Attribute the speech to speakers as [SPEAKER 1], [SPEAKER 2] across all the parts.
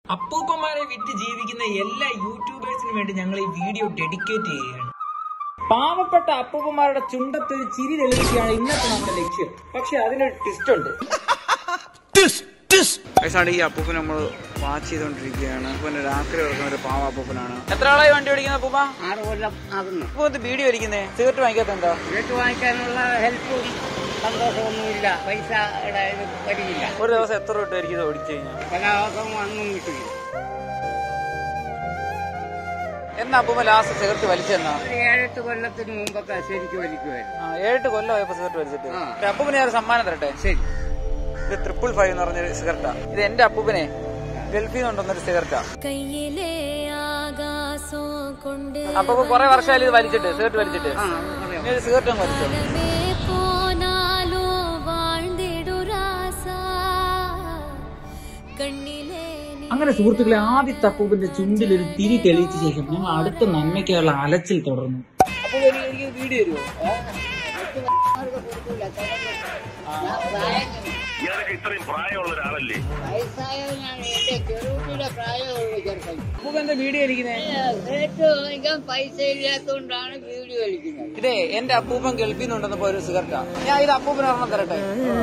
[SPEAKER 1] അപ്പൂപ്പന്മാരെ വിറ്റ് ജീവിക്കുന്ന എല്ലാ യൂട്യൂബേഴ്സിനും വേണ്ടി ഞങ്ങൾ ഈ വീഡിയോ ഡെഡിക്കേറ്റ് ചെയ്യുകയാണ് പാവപ്പെട്ട അപ്പൂപ്പന്മാരുടെ ചുണ്ടത്തൊരു ചിരി തെളിയിക്കുകയാണ് ഇന്നത്തെ നമ്മുടെ ലക്ഷ്യം പക്ഷെ അതിനൊരു ട്വിസ്റ്റ് ഉണ്ട്
[SPEAKER 2] വയസ്സാണ് ഈ അപ്പൂപ്പൻ നമ്മൾ വാച്ച് ചെയ്തുകൊണ്ടിരിക്കുകയാണ് അപ്പൂപ്പന്റെ രാത്രി ഇറക്കുന്ന ഒരു പാവ അപ്പൂപ്പനാണ്
[SPEAKER 1] എത്ര ആളായി വണ്ടി ഓടിക്കുന്ന അപ്പൂപ്പ
[SPEAKER 3] ആറ് കൊല്ലം ആകുന്നു
[SPEAKER 1] അപ്പൂപ്പത്ത് ബീഡി വലിക്കുന്നേ സിഗരറ്റ് വാങ്ങിക്കാത്ത എന്താ
[SPEAKER 3] വീട്ടു വാങ്ങിക്കാനുള്ള ഹെൽപ്പും സന്തോഷമൊന്നുമില്ല പൈസ ഇടായത് വരികയില്ല
[SPEAKER 1] ഒരു ദിവസം എത്ര രൂപയായിരിക്കും ഇത് ഓടിച്ചു കഴിഞ്ഞാൽ
[SPEAKER 3] പല ദിവസവും അന്നും കിട്ടില്ല
[SPEAKER 1] എന്നാ അപ്പൂപ്പ ലാസ്റ്റ് സിഗരറ്റ് വലിച്ചെന്നാ
[SPEAKER 3] ഒരു ഏഴെട്ട് കൊല്ലത്തിന് മുമ്പൊക്കെ ശരിക്കും വലിക്കുമായിരുന്നു
[SPEAKER 1] ആ, ഏഴെട്ട് കൊല്ലം ആയപ്പോ സിഗരറ്റ് വലിച്ചിട്ട്
[SPEAKER 3] ആ.
[SPEAKER 1] ഒരു അപ്പൂപ്പനെ ഞാൻ ഒരു സമ്മാനം തരട്ടെ
[SPEAKER 3] ശരി
[SPEAKER 1] ഇത് ട്രിപ്പിൾ ഫൈവ് എന്ന് പറഞ്ഞൊരു സിഗരറ്റാ ഇത് എന്റെ അപ്പൂപ്പനെ ഗൾഫിൽ നിന്നുണ്ടെന്നൊരു സിഗരറ്റാ
[SPEAKER 4] കയ്യിലെ ആകാശം കൊണ്ട്
[SPEAKER 1] അപ്പൊ കുറെ വർഷമായാലും ഇത് വലിച്ചിട്ട് സിഗരറ്റ് വലിച്ചിട്ട്
[SPEAKER 3] ആ പറയാം
[SPEAKER 1] ഇനി ഒരു സിഗരറ്റ് അങ്ങ് വലിച്ചോ
[SPEAKER 4] ലമേ പോനാലോ വാഴ്ന്നിടുരാസ കണ്ണിലെ നീ
[SPEAKER 1] അങ്ങനെ സുഹൃത്തുക്കളെ ആദ്യത്തെ അപ്പൂപ്പന്റെ ചുണ്ടിൽ ഒരു തിരി തെളിയിച്ച ശേഷം ഞങ്ങൾ അടുത്ത നന്മയ്ക്കുള്ള അലച്ചിൽ തുടർന്നു അപ്പൊ എനിക്ക് വീഡിയോ തരുമോ
[SPEAKER 5] ഇയാൾക്ക് ഇത്രയും പ്രായമുള്ള ഒരാളല്ലേ
[SPEAKER 3] വയസ്സായവനാണ് എന്റെ ചെറുകുട്ടിയുടെ പ്രായമുള്ള ചെറുക്കൻ
[SPEAKER 1] അപ്പൂപ്പ എന്താ വീഡിയോ വലിക്കുന്നേ
[SPEAKER 3] ഏറ്റവും വാങ്ങിക്കാൻ പൈസ ഇല്ലാത്തതുകൊണ്ടാണ് വീഡിയോ വലിക്കുന്നത്
[SPEAKER 1] ഇതേ എന്റെ അപ്പൂപ്പൻ ഗൾഫിൽ നിന്നുണ്ടെന്നപ്പോ ഒരു സിഗരറ്റാ ഞാൻ ഇത് അപ്പൂപ്പന് ഒരെണ്ണം തരട്ടെ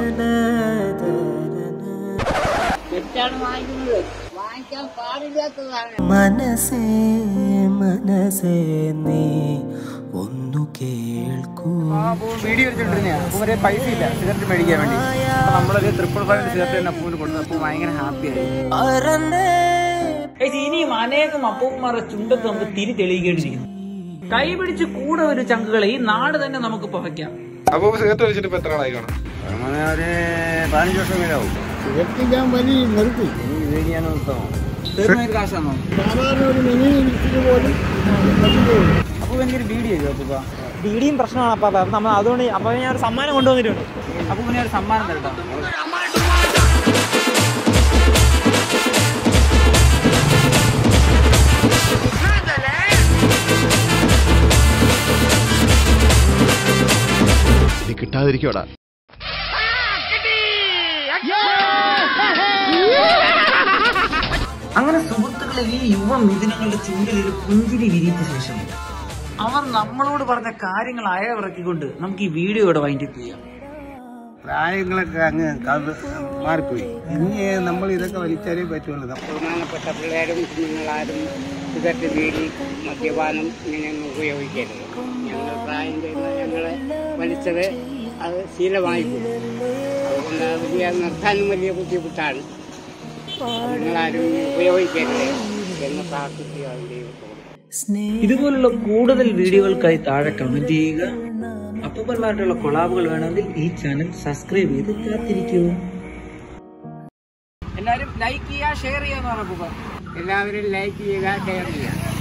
[SPEAKER 3] തെറ്റാണ് വാങ്ങിക്കുന്നത് വാങ്ങിക്കാൻ പാടില്ലാത്തതാണ്
[SPEAKER 6] മനസ്സേ മനസ്സേ നീ ഒന്നു കേൾക്കൂ
[SPEAKER 2] വീഡിയോ വെച്ചിട്ടുണ്ടെങ്കിൽ അപ്പൂപ്പരെ പൈസ ഇല്ല സിഗരറ്റ് മേടിക്കാൻ വേണ്ടി അപ്പൊ നമ്മളൊരു ട്രിപ്പിൾ ഫൈവ് സിഗരറ്റ് തന്നെ അപ്പൂന് കൊടുത്തു അപ്പൂ ഭയങ്കര ഹാപ്പിയായി
[SPEAKER 6] അറന്നേ
[SPEAKER 1] ഏയ് ഇനിയും അനേകം അപ്പൂപ്പന്മാരുടെ ചുണ്ടത്ത് നമുക്ക് തിരി തെളിയിക്കേണ്ടിയിരിക്കുന്നു കൈ പിടിച്ച് കൂടെ ഒരു ചങ്കുകളെ ഈ നാട് തന്നെ നമുക്ക് പുകയ്ക്കാം
[SPEAKER 7] അപ്പൊ സിഗരറ്റ് വലിച്ചിട്ട് ഇപ്പൊ എത്ര ആളായി കാണും
[SPEAKER 2] ഒരു പതിനഞ്ച് വർഷം വരാവും
[SPEAKER 3] ഞാൻ വലിയ നിർത്തി
[SPEAKER 2] ബിരിയാണി ഉത്തമം തീർച്ചയായും കാശാണോ
[SPEAKER 3] സാധാരണ ഒരു മിനി ഇരിച്ചിട്ട് പോലും
[SPEAKER 2] അപ്പൊ എനിക്കൊരു വീഡിയോ ചെയ്തു അപ്പൂപ്പ
[SPEAKER 8] ബീഡിയും പ്രശ്നമാണ് അപ്പൊ നമ്മൾ അതുകൊണ്ട് അപ്പൊ ഞാൻ ഒരു സമ്മാനം കൊണ്ടുവന്നിട്ടുണ്ട്
[SPEAKER 2] അപ്പൂപ്പനെ ഒരു സമ്മാനം തരട്ടോ
[SPEAKER 7] ഇത് കിട്ടാതിരിക്കോടാ
[SPEAKER 1] അങ്ങനെ സുഹൃത്തുക്കളെ ഈ യുവ മിഥുനങ്ങളുടെ ചുണ്ടിൽ ഒരു പുഞ്ചിരി വിരിയിച്ച ശേഷം അവർ നമ്മളോട് പറഞ്ഞ കാര്യങ്ങൾ അയവിറക്കിക്കൊണ്ട് നമുക്ക് ഈ വീഡിയോ ഇവിടെ വൈൻഡപ്പ് ചെയ്യാം
[SPEAKER 2] പ്രായങ്ങളൊക്കെ അങ്ങ് കവ് മാറിപ്പോയി ഇനി നമ്മൾ ഇതൊക്കെ വലിച്ചാലേ പറ്റുള്ളൂ
[SPEAKER 3] ബഹുമാനപ്പെട്ട പിള്ളേരും കുഞ്ഞുങ്ങളാരും സിഗരറ്റ് ബീഡി മദ്യപാനം ഇങ്ങനെയൊന്നും ഉപയോഗിക്കരുത് ഞങ്ങൾ പ്രായം ചെയ്യുന്ന ഞങ്ങളെ വലിച്ചത് അത് ശീലമായിപ്പോയി അതുകൊണ്ട് അത് വലിയ നിർത്താനും വലിയ ബുദ്ധിമുട്ടാണ് നിങ്ങളാരും ഉപയോഗിക്കരുത് എന്ന് പ്രാർത്ഥിക്കുകയാണ് ദൈവത്തോട്
[SPEAKER 1] ഇതുപോലുള്ള കൂടുതൽ വീഡിയോകൾക്കായി താഴെ കമന്റ് ചെയ്യുക അപ്പൂപ്പന്മാരുടെ കൊളാബുകൾ വേണമെങ്കിൽ ഈ ചാനൽ സബ്സ്ക്രൈബ് ചെയ്ത് കാത്തിരിക്കൂ എല്ലാരും ലൈക്ക് ചെയ്യുക ഷെയർ ചെയ്യാന്ന് പറഞ്ഞു
[SPEAKER 3] എല്ലാവരും ലൈക്ക് ചെയ്യുക ഷെയർ ചെയ്യുക